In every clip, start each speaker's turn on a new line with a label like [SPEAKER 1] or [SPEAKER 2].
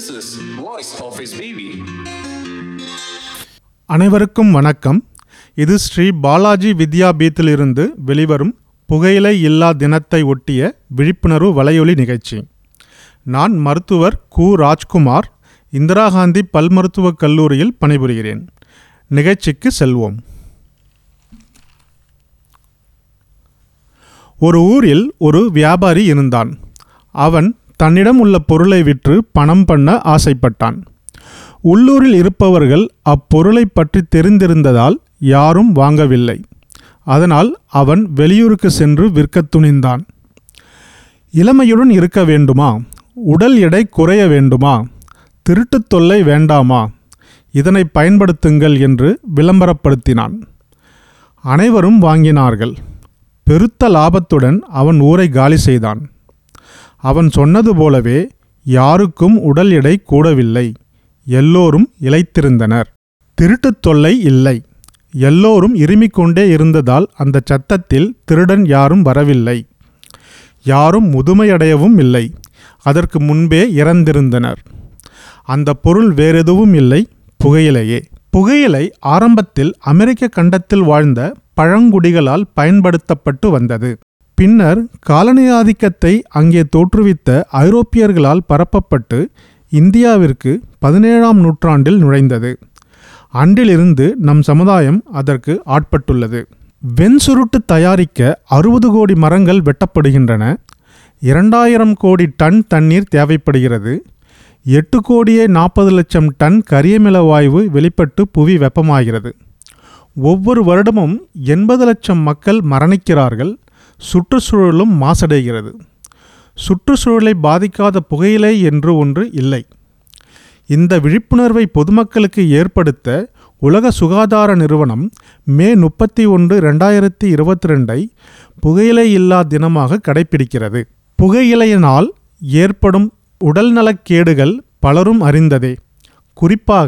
[SPEAKER 1] This is Voice of His Baby.
[SPEAKER 2] அனைவருக்கும் வணக்கம் இது ஸ்ரீ பாலாஜி வித்யாபீத்திலிருந்து வெளிவரும் புகையிலை இல்லா தினத்தை ஒட்டிய விழிப்புணர்வு வலையொலி நிகழ்ச்சி நான் மருத்துவர் கு ராஜ்குமார் இந்திரா காந்தி பல் மருத்துவக் கல்லூரியில் பணிபுரிகிறேன் நிகழ்ச்சிக்கு செல்வோம் ஒரு ஊரில் ஒரு வியாபாரி இருந்தான் அவன் தன்னிடம் உள்ள பொருளை விற்று பணம் பண்ண ஆசைப்பட்டான் உள்ளூரில் இருப்பவர்கள் அப்பொருளை பற்றி தெரிந்திருந்ததால் யாரும் வாங்கவில்லை அதனால் அவன் வெளியூருக்கு சென்று விற்கத் துணிந்தான் இளமையுடன் இருக்க வேண்டுமா உடல் எடை குறைய வேண்டுமா திருட்டுத் தொல்லை வேண்டாமா இதனை பயன்படுத்துங்கள் என்று விளம்பரப்படுத்தினான் அனைவரும் வாங்கினார்கள் பெருத்த லாபத்துடன் அவன் ஊரை காலி செய்தான் அவன் சொன்னது போலவே யாருக்கும் உடல் எடை கூடவில்லை எல்லோரும் இளைத்திருந்தனர் திருட்டுத் தொல்லை இல்லை எல்லோரும் இருமிக் கொண்டே இருந்ததால் அந்த சத்தத்தில் திருடன் யாரும் வரவில்லை யாரும் முதுமையடையவும் இல்லை அதற்கு முன்பே இறந்திருந்தனர் அந்த பொருள் வேறெதுவும் இல்லை புகையிலையே புகையிலை ஆரம்பத்தில் அமெரிக்க கண்டத்தில் வாழ்ந்த பழங்குடிகளால் பயன்படுத்தப்பட்டு வந்தது பின்னர் காலனி ஆதிக்கத்தை அங்கே தோற்றுவித்த ஐரோப்பியர்களால் பரப்பப்பட்டு இந்தியாவிற்கு பதினேழாம் நூற்றாண்டில் நுழைந்தது அன்றிலிருந்து நம் சமுதாயம் அதற்கு ஆட்பட்டுள்ளது வெண்சுருட்டு தயாரிக்க அறுபது கோடி மரங்கள் வெட்டப்படுகின்றன இரண்டாயிரம் கோடி டன் தண்ணீர் தேவைப்படுகிறது எட்டு கோடியே நாற்பது லட்சம் டன் கரியமில வாயு வெளிப்பட்டு புவி வெப்பமாகிறது ஒவ்வொரு வருடமும் எண்பது லட்சம் மக்கள் மரணிக்கிறார்கள் சுற்றுச்சூழலும் மாசடைகிறது சுற்றுச்சூழலை பாதிக்காத புகையிலை என்று ஒன்று இல்லை இந்த விழிப்புணர்வை பொதுமக்களுக்கு ஏற்படுத்த உலக சுகாதார நிறுவனம் மே முப்பத்தி ஒன்று ரெண்டாயிரத்தி இருபத்தி ரெண்டை புகையிலை இல்லா தினமாக கடைபிடிக்கிறது புகையிலையினால் ஏற்படும் உடல்நலக்கேடுகள் பலரும் அறிந்ததே குறிப்பாக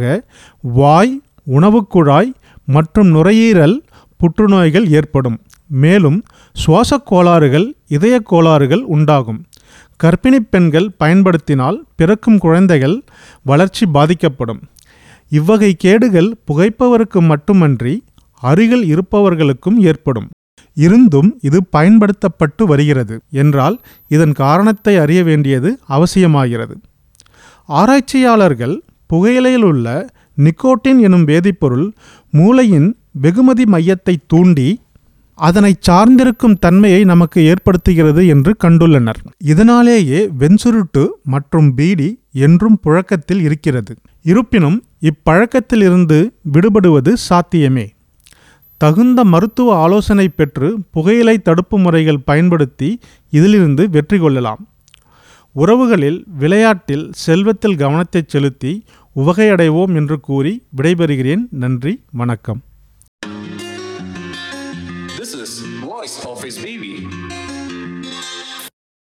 [SPEAKER 2] வாய் உணவுக்குழாய் மற்றும் நுரையீரல் புற்றுநோய்கள் ஏற்படும் மேலும் சுவாசக் கோளாறுகள் இதயக் கோளாறுகள் உண்டாகும் கர்ப்பிணிப் பெண்கள் பயன்படுத்தினால் பிறக்கும் குழந்தைகள் வளர்ச்சி பாதிக்கப்படும் இவ்வகை கேடுகள் புகைப்பவருக்கு மட்டுமன்றி அருகில் இருப்பவர்களுக்கும் ஏற்படும் இருந்தும் இது பயன்படுத்தப்பட்டு வருகிறது என்றால் இதன் காரணத்தை அறிய வேண்டியது அவசியமாகிறது ஆராய்ச்சியாளர்கள் புகையிலையில் உள்ள நிக்கோட்டின் எனும் வேதிப்பொருள் மூளையின் வெகுமதி மையத்தை தூண்டி அதனை சார்ந்திருக்கும் தன்மையை நமக்கு ஏற்படுத்துகிறது என்று கண்டுள்ளனர் இதனாலேயே வெண்சுருட்டு மற்றும் பீடி என்றும் புழக்கத்தில் இருக்கிறது இருப்பினும் இப்பழக்கத்திலிருந்து விடுபடுவது சாத்தியமே தகுந்த மருத்துவ ஆலோசனை பெற்று புகையிலை தடுப்பு முறைகள் பயன்படுத்தி இதிலிருந்து வெற்றி கொள்ளலாம் உறவுகளில் விளையாட்டில் செல்வத்தில் கவனத்தை செலுத்தி உவகையடைவோம் என்று கூறி விடைபெறுகிறேன் நன்றி வணக்கம்
[SPEAKER 1] This is Voice of His Baby.